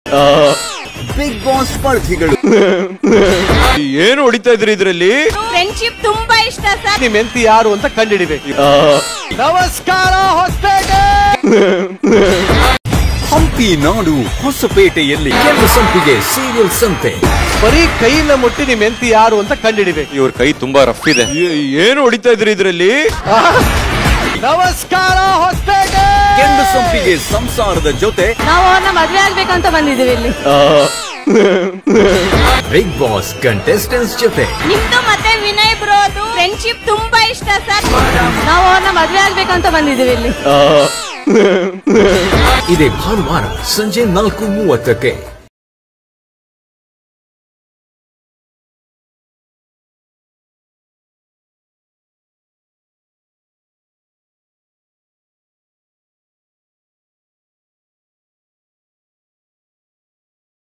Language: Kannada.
ಬಿಗ್ ಬಾಸ್ ಸ್ಪರ್ಧಿಗಳು ಏನು ಹೊಡಿತಾ ಇದ್ರಿ ಇದ್ರಲ್ಲಿ ಫ್ರೆಂಡ್ಶಿಪ್ ತುಂಬಾ ಇಷ್ಟ ಸರ್ ನಿಮ್ ಎಂತಿ ಯಾರು ಅಂತ ಕಂಡಿಡಿಬೇಕು ನಮಸ್ಕಾರ ಹೊಸಪೇಟೆ ಹಂಪಿ ನಾಡು ಹೊಸಪೇಟೆಯಲ್ಲಿ ಕೆಂಪು ಸಂಪಿಗೆ ಸೀರಿಯಲ್ ಸಂತೆ ಬರೀ ಕೈಯಿಂದ ಮುಟ್ಟಿ ನಿಮ್ ಎಂತಿ ಯಾರು ಅಂತ ಕಂಡಿಡಿಬೇಕು ಇವ್ರ ಕೈ ತುಂಬಾ ರಫ್ ಇದೆ ಏನು ಹೊಡಿತಾ ಇದ್ರಿ ಇದ್ರಲ್ಲಿ ನಮಸ್ಕಾರ ಹೊಸಪೇಟೆ ಕೆಂಪು ಸಂಪಿಗೆ ಸಂಸಾರದ ಜೊತೆ ನಾವು ಅವ್ರನ್ನ ಮದ್ವೆ ಆಗ್ಬೇಕಂತ ಬಂದಿದ್ದೀವಿ ಇಲ್ಲಿ ಬಿಗ್ ಬಾಸ್ ಕಂಟೆಸ್ಟೆಂಟ್ಸ್ ಜೊತೆ ನಿಮ್ದು ಮತ್ತೆ ವಿನಯ್ ಬ್ರೋದು ಫ್ರೆಂಡ್ಶಿಪ್ ತುಂಬಾ ಇಷ್ಟ ಸರ್ ನಾವು ಅವ್ರನ್ನ ಮದ್ವೆ ಆಗ್ಬೇಕಂತ ಬಂದಿದ್ದೀವಿ ಇಲ್ಲಿ ಇದೇ ಭಾನುವಾರ ಸಂಜೆ ನಾಲ್ಕು ಮೂವತ್ತಕ್ಕೆ